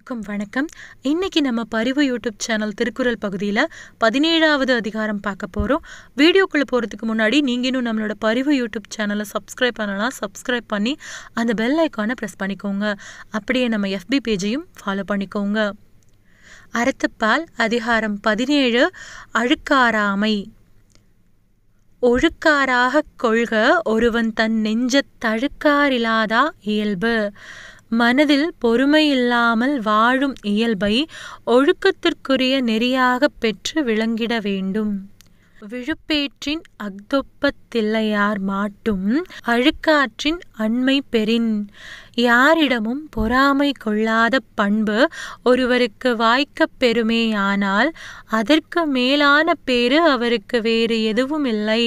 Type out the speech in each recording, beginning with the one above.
எல்லோருக்கும் வணக்கம் இன்னைக்கு நம்ம பரிவு யூடியூப் சேனல் திருக்குறள் பகுதியில் பதினேழாவது அதிகாரம் பார்க்க போகிறோம் வீடியோக்குள்ளே போகிறதுக்கு முன்னாடி நீங்கள் இன்னும் நம்மளோட பரிவு யூடியூப் சேனலை சப்ஸ்கிரைப் பண்ணலாம் சப்ஸ்கிரைப் பண்ணி அந்த பெல் ஐக்கானை ப்ரெஸ் பண்ணிக்கோங்க அப்படியே நம்ம எஃபி பேஜையும் ஃபாலோ பண்ணிக்கோங்க அறத்துப்பால் அதிகாரம் பதினேழு அழுக்காராமை ஒழுக்காராகக் கொள்க ஒருவன் தன் நெஞ்சத் தழுக்காரிலாதா இயல்பு மனதில் பொறுமை இல்லாமல் வாழும் இயல்பை ஒழுக்கத்திற்குரிய நெறியாகப் பெற்று விளங்கிட வேண்டும் விழுப்பேற்றின் அக்தொப்பத்தில்லையார் மாட்டும் அழுக்காற்றின் அண்மை பெறின் யாரிடமும் பொறாமை கொள்ளாத பண்பு ஒருவருக்கு வாய்க்கப் பெறுமேயானால் அதற்கு மேலான பேறு அவருக்கு வேறு எதுவும் இல்லை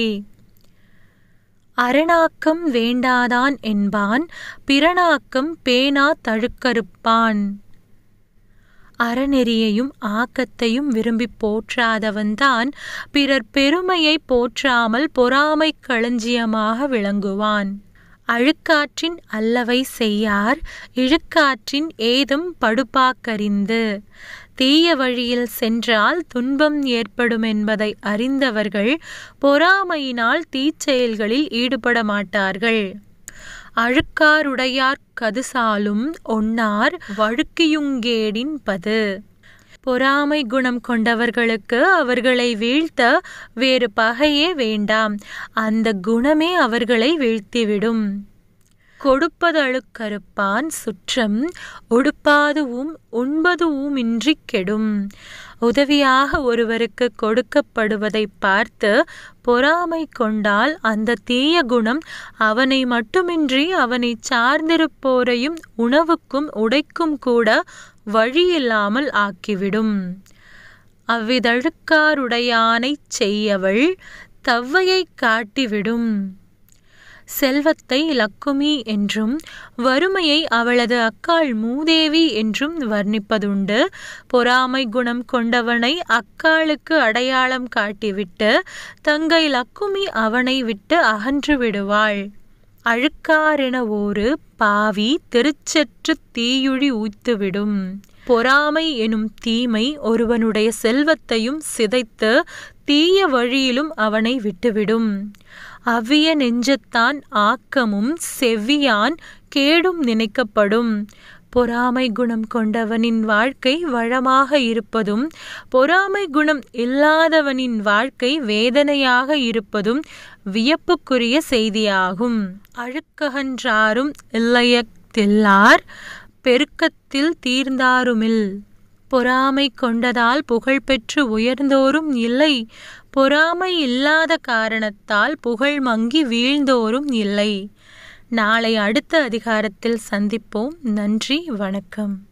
அரணாக்கம் வேண்டாதான் என்பான் பிறனாக்கம் பேனா தழுக்கறுப்பான் அறநெறியையும் ஆக்கத்தையும் விரும்பி போற்றாதவன்தான் பிறர் பெருமையை போற்றாமல் பொறாமை களஞ்சியமாக விளங்குவான் அழுக்காற்றின் அல்லவை செய்யார் இழுக்காற்றின் ஏதும் படுபாக்கறிந்து தீய வழியில் சென்றால் துன்பம் ஏற்படும் என்பதை அறிந்தவர்கள் பொறாமையினால் தீச்செயல்களில் ஈடுபட மாட்டார்கள் அழுக்காருடையார் கதுசாலும் ஒன்னார் வழுக்கியுங்கேடின் பது பொறாமை குணம் கொண்டவர்களுக்கு அவர்களை வீழ்த்த வேறு பகையே வேண்டாம் அந்த குணமே அவர்களை வீழ்த்திவிடும் கொடுப்பதழுக்கறுப்பான் சுற்றம் ஒடுப்பாதுவும் உண்பதுவுமின்றி கெடும் உதவியாக ஒருவருக்கு கொடுக்கப்படுவதை பார்த்து பொறாமை கொண்டால் அந்த தீய குணம் அவனை மட்டுமின்றி அவனை சார்ந்திருப்போரையும் உணவுக்கும் உடைக்கும் கூட வழியில்லாமல் ஆக்கிவிடும் அவ்விதழுக்காருடையானைச் செய்யவள் தவ்வையை காட்டிவிடும் செல்வத்தை லக்குமி என்றும் வறுமையை அவளது அக்காள் மூதேவி என்றும் வர்ணிப்பதுண்டு பொறாமை குணம் கொண்டவனை அக்காளுக்கு அடையாளம் காட்டிவிட்டு தங்கை லக்குமி அவனை விட்டு அகன்று விடுவாள் அழுக்காரென ஒரு பாவி திருச்சற்று தீயுழி ஊய்த்துவிடும் பொறாமை எனும் தீமை ஒருவனுடைய செல்வத்தையும் சிதைத்து தீய வழியிலும் அவனை விட்டுவிடும் அவ்விய நெஞ்சத்தான் ஆக்கமும் செவ்வியான் கேடும் நினைக்கப்படும் பொறாமை குணம் கொண்டவனின் வாழ்க்கை வளமாக இருப்பதும் பொறாமை குணம் இல்லாதவனின் வாழ்க்கை வேதனையாக இருப்பதும் வியப்புக்குரிய செய்தியாகும் அழுக்ககன்றாரும் இல்லையத்தில்லார் பெருக்கத்தில் தீர்ந்தாருமில் பொறாமை கொண்டதால் புகழ் பெற்று உயர்ந்தோரும் இல்லை பொறாமை இல்லாத காரணத்தால் புகழ் மங்கி வீழ்ந்தோரும் இல்லை நாளை அடுத்த அதிகாரத்தில் சந்திப்போம் நன்றி வணக்கம்